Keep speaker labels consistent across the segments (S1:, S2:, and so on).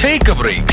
S1: take A break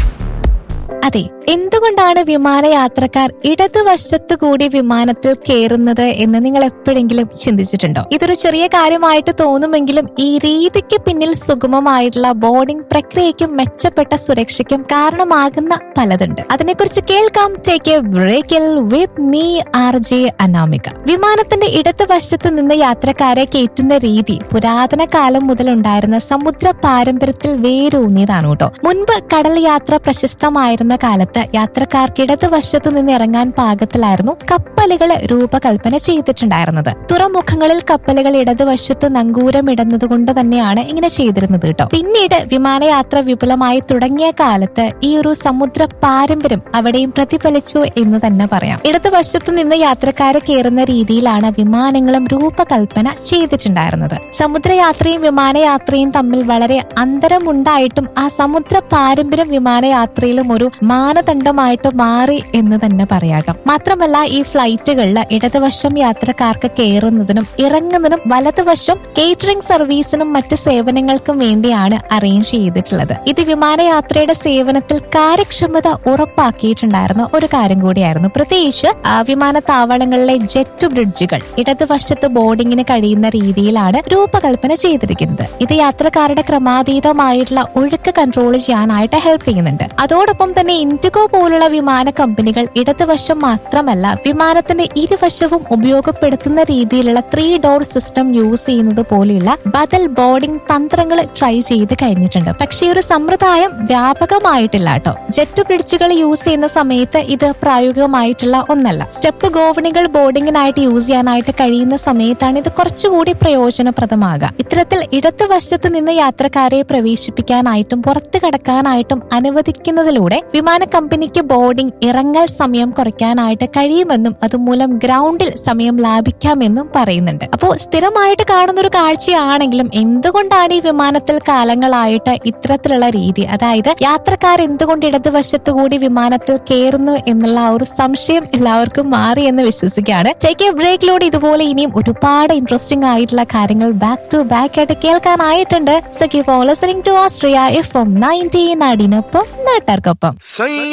S2: അതെ എന്തുകൊണ്ടാണ് വിമാനയാത്രക്കാർ ഇടതുവശത്തു കൂടി വിമാനത്തിൽ കയറുന്നത് എന്ന് നിങ്ങൾ എപ്പോഴെങ്കിലും ചിന്തിച്ചിട്ടുണ്ടോ ഇതൊരു ചെറിയ കാര്യമായിട്ട് തോന്നുമെങ്കിലും ഈ രീതിക്ക് പിന്നിൽ സുഗമമായിട്ടുള്ള ബോർഡിംഗ് പ്രക്രിയയ്ക്കും മെച്ചപ്പെട്ട സുരക്ഷയ്ക്കും കാരണമാകുന്ന പലതുണ്ട് അതിനെക്കുറിച്ച് കേൾക്കാം ടേക്ക് എ ബ്രേക്കിൽ with me R J Anamika വിമാനത്തിന്റെ ഇടതുവശത്ത് നിന്ന് യാത്രക്കാരെ കയറ്റുന്ന രീതി പുരാതന കാലം മുതൽ ഉണ്ടായിരുന്ന സമുദ്ര പാരമ്പര്യത്തിൽ വേരൂന്നിയതാണ് കേട്ടോ മുൻപ് കടൽ യാത്ര പ്രശസ്തമായിരുന്ന കാലത്ത് യാത്രക്കാർക്ക് ഇടതുവശത്തു നിന്ന് ഇറങ്ങാൻ പാകത്തിലായിരുന്നു കപ്പലുകൾ രൂപകൽപ്പന ചെയ്തിട്ടുണ്ടായിരുന്നത് തുറമുഖങ്ങളിൽ കപ്പലുകൾ ഇടതുവശത്ത് നങ്കൂരമിടുന്നത് കൊണ്ട് തന്നെയാണ് ഇങ്ങനെ ചെയ്തിരുന്നത് കേട്ടോ പിന്നീട് വിമാനയാത്ര വിപുലമായി തുടങ്ങിയ കാലത്ത് ഈ ഒരു സമുദ്ര പാരമ്പര്യം അവിടെയും പ്രതിഫലിച്ചു എന്ന് തന്നെ പറയാം ഇടതുവശത്തു നിന്ന് യാത്രക്കാരെ കയറുന്ന രീതിയിലാണ് വിമാനങ്ങളും രൂപകൽപ്പന ചെയ്തിട്ടുണ്ടായിരുന്നത് സമുദ്രയാത്രയും വിമാനയാത്രയും തമ്മിൽ വളരെ അന്തരമുണ്ടായിട്ടും ആ സമുദ്ര പാരമ്പര്യം വിമാനയാത്രയിലും ഒരു മാനദണ്ഡമായിട്ട് മാറി എന്ന് തന്നെ പറയാട്ടോ മാത്രമല്ല ഈ ഫ്ലൈറ്റുകളിൽ ഇടതുവശം യാത്രക്കാർക്ക് കയറുന്നതിനും ഇറങ്ങുന്നതിനും വലതുവശം കേറ്ററിംഗ് സർവീസിനും മറ്റ് സേവനങ്ങൾക്കും വേണ്ടിയാണ് അറേഞ്ച് ചെയ്തിട്ടുള്ളത് ഇത് വിമാനയാത്രയുടെ സേവനത്തിൽ കാര്യക്ഷമത ഉറപ്പാക്കിയിട്ടുണ്ടായിരുന്ന ഒരു കാര്യം കൂടിയായിരുന്നു പ്രത്യേകിച്ച് ആ, വിമാനത്താവളങ്ങളിലെ ജെറ്റ് ബ്രിഡ്ജുകൾ ഇടതുവശത്ത് ബോർഡിങ്ങിന് കഴിയുന്ന രീതിയിലാണ് രൂപകൽപ്പന ചെയ്തിരിക്കുന്നത് ഇത് യാത്രക്കാരുടെ ക്രമാതീതമായിട്ടുള്ള ഒഴുക്ക് കൺട്രോൾ ചെയ്യാനായിട്ട് ഹെൽപ്പ് ചെയ്യുന്നുണ്ട് അതോടൊപ്പം തന്നെ ഇൻഡിഗോ പോലുള്ള വിമാന കമ്പനികൾ ഇടതുവശം മാത്രമല്ല വിമാനത്തിന്റെ ഇരുവശവും ഉപയോഗപ്പെടുത്തുന്ന രീതിയിലുള്ള ത്രീ ഡോർ സിസ്റ്റം യൂസ് ചെയ്യുന്നത് പോലെയുള്ള ബദൽ ബോർഡിംഗ് തന്ത്രങ്ങൾ ട്രൈ ചെയ്ത് കഴിഞ്ഞിട്ടുണ്ട് പക്ഷേ ഈ ഒരു സമ്പ്രദായം വ്യാപകമായിട്ടില്ല കേട്ടോ ജെറ്റ് ബ്രിഡ്ജുകൾ യൂസ് ചെയ്യുന്ന സമയത്ത് ഇത് പ്രായോഗികമായിട്ടുള്ള ഒന്നല്ല സ്റ്റെപ്പ് ഗോവണികൾ ബോർഡിങ്ങിനായിട്ട് യൂസ് ചെയ്യാനായിട്ട് കഴിയുന്ന സമയത്താണ് ഇത് കുറച്ചുകൂടി പ്രയോജനപ്രദമാകുക ഇത്തരത്തിൽ ഇടതുവശത്ത് നിന്ന് യാത്രക്കാരെ പ്രവേശിപ്പിക്കാനായിട്ടും പുറത്തു കടക്കാനായിട്ടും അനുവദിക്കുന്നതിലൂടെ വിമാന കമ്പനിക്ക് ബോർഡിംഗ് ഇറങ്ങൽ സമയം കുറയ്ക്കാനായിട്ട് കഴിയുമെന്നും അതുമൂലം ഗ്രൗണ്ടിൽ സമയം ലാഭിക്കാമെന്നും പറയുന്നുണ്ട് അപ്പോൾ സ്ഥിരമായിട്ട് കാണുന്ന ഒരു കാഴ്ചയാണെങ്കിലും എന്തുകൊണ്ടാണ് ഈ വിമാനത്തിൽ കാലങ്ങളായിട്ട് ഇത്തരത്തിലുള്ള രീതി അതായത് യാത്രക്കാർ എന്തുകൊണ്ട് ഇടതുവശത്തു കൂടി വിമാനത്തിൽ കയറുന്നു എന്നുള്ള ആ ഒരു സംശയം എല്ലാവർക്കും മാറി എന്ന് വിശ്വസിക്കുകയാണ് ടേക്ക് എ ബ്രേക്കിലൂടെ ഇതുപോലെ ഇനിയും ഒരുപാട് ഇൻട്രസ്റ്റിംഗ് ആയിട്ടുള്ള കാര്യങ്ങൾ ബാക്ക് ടു ബാക്ക് ആയിട്ട് കേൾക്കാനായിട്ടുണ്ട് so keep on listening to Austria F M ninety നാടിനൊപ്പം നാട്ടാർക്കൊപ്പം
S1: സൈ